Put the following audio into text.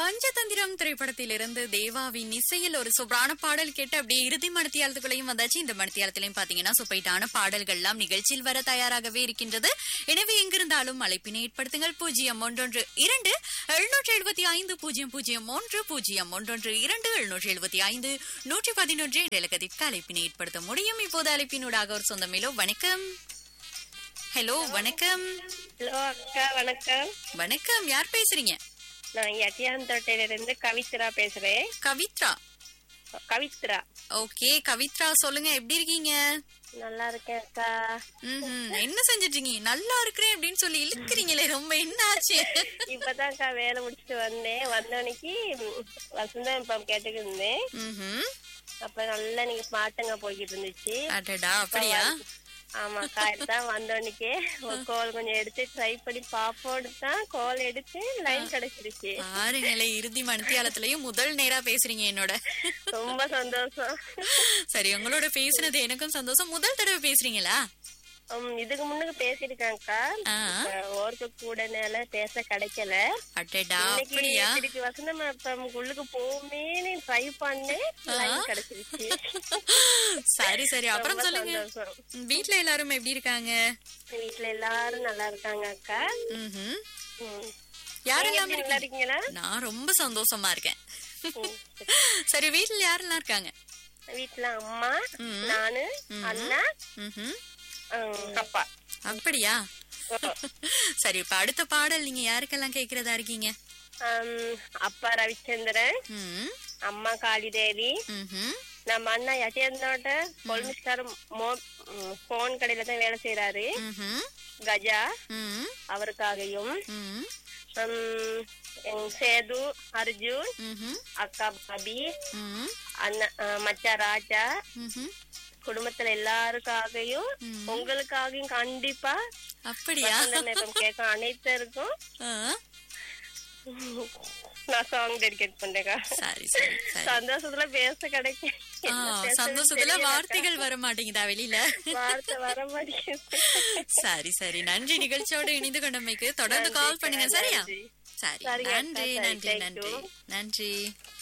பஞ்சதந்திரம் திரைப்படத்திலிருந்து தேவாவின் இசையில் ஒரு சூப்பரான பாடல் கேட்டு அப்படியே இறுதி மணித்தியாலத்துக்குள்ளேயும் வந்தாச்சு இந்த மணித்தியாலத்திலையும் பாத்தீங்கன்னா சூப்பைட்டான பாடல்கள் எல்லாம் நிகழ்ச்சியில் வர தயாராகவே இருக்கின்றது எனவே எங்கிருந்தாலும் அழைப்பினை ஏற்படுத்துங்கள் பூஜ்ஜியம் ஒன்றொன்று இரண்டு எழுநூற்றி எழுபத்தி ஐந்து பூஜ்ஜியம் பூஜ்ஜியம் ஒன்று பூஜ்ஜியம் ஒன்றொன்று இரண்டு எழுநூற்றி எழுபத்தி ஐந்து நூற்றி பதினொன்று இலக்கத்திற்கு அழைப்பினை ஏற்படுத்த முடியும் இப்போது அழைப்பினூடாக ஒரு சொந்தமேலோ வணக்கம் ஹலோ வணக்கம் ஹலோ அக்கா வணக்கம் வணக்கம் யார் பேசுறீங்க நான் எட்டியாந்தோட்டையில இருந்து கவித்ரா பேசுறேன் கவித்ரா கவித்ரா ஓகே கவித்ரா சொல்லுங்க எப்படி இருக்கீங்க நல்லா இருக்கேன் அக்கா ம்ஹும். என்ன செஞ்சுட்டு இருக்கீங்க நல்லா இருக்கிறேன் அப்படின்னு சொல்லி இழுக்கிறீங்களே ரொம்ப என்ன ஆச்சு இப்பதான் அக்கா வேலை முடிச்சுட்டு வந்தேன் வந்தோன்னைக்கு ம், வசந்தம் இப்ப கேட்டுக்கு இருந்தேன் ம்ஹும். அப்ப நல்லா நீங்க பாட்டுங்க போய்கிட்டு இருந்துச்சு அடடா அப்படியா ஆமாக்கா தான் வந்தோன்னைக்கே ஒரு கோல் கொஞ்சம் எடுத்து ட்ரை பண்ணி பாப்போடு தான் கோல் எடுத்து லைன் கிடைச்சிருச்சு பாருங்களே இறுதி மணித்தியாலத்திலயும் முதல் நேரா பேசுறீங்க என்னோட ரொம்ப சந்தோஷம் சரி உங்களோட பேசுனது எனக்கும் சந்தோஷம் முதல் தடவை பேசுறீங்களா ம், இதுக்கு முன்னுக்கு பேசிருக்கேன்க்கா ஆ. ஓர்க்கு கூட நேரம் பேச கிடைக்கல அடடா இன்னைக்கு அப்படியா திருப்பி வசந்தம் அப்பம் உள்ளுக்கு போமேன்னு ட்ரை பண்ணேன் லைன் கிடைச்சிருச்சு சரி சரி அப்புறம் ரொம்ப சொல்லுங்க சந்தோஷம். வீட்ல எல்லாரும் எப்படி இருக்காங்க வீட்ல எல்லாரும் நல்லா இருக்காங்க அக்கா ம்ஹும். ம். யாரெல்லாம் நீங்க எப்படி நல்லா இருக்கீங்க? இருக்கீங்களா நான் ரொம்ப சந்தோஷமா இருக்கேன் ம். சரி வீட்ல யாரெல்லாம் இருக்காங்க வீட்ல அம்மா ம். நானு ம். அண்ணா ம்ஹும். ம், அப்பா அப்படியா சரி இப்ப அடுத்த பாடல் நீங்க யாருக்கெல்லாம் கேக்குறதா இருக்கீங்க ம், அப்பா ரவிச்சந்திரன் ம், அம்மா காளிதேவி ம்ஹும். நம்ம அண்ணா யசேந்திரோட கொல்மிஸ்காரம் போன் கடையில தான் வேலை செய்யறாரு ம்ஹும். கஜா ம், அவருக்காகவும் ம், ம், எங்க சேது அர்ஜுன் ம்ஹும். அக்கா பாபி ம், அண்ணா அஹ், மச்சா ராஜா ம்ஹும். குடும்பத்துல எல்லாருக்காகவும் ம். உங்களுக்காகவும் கண்டிப்பா அப்படியா வசந்தம் கேட்க அனைத்தருக்கும் ஆ, நான் சாங் டெடிகேட் பண்றேக்கா சரி சரி சரி சந்தோஷத்துல பேச கிடைக்கும் ஆ, என்ன பேசுறதுன்னு சந்தோஷத்துல தெரியலக்கா. வார்த்தைகள் வர மாட்டேங்குதா வெளியில வார்த்தை வர மாட்டேங்குது சரி சரி நன்றி நிகழ்ச்சியோட இணைந்து கொண்டமைக்கு தொடர்ந்து நன்றி, கால் பண்ணுங்க சரியா நன்றி. சரி சரிங்க, நன்றி சரி, நன்றி thank நன்றி you. நன்றி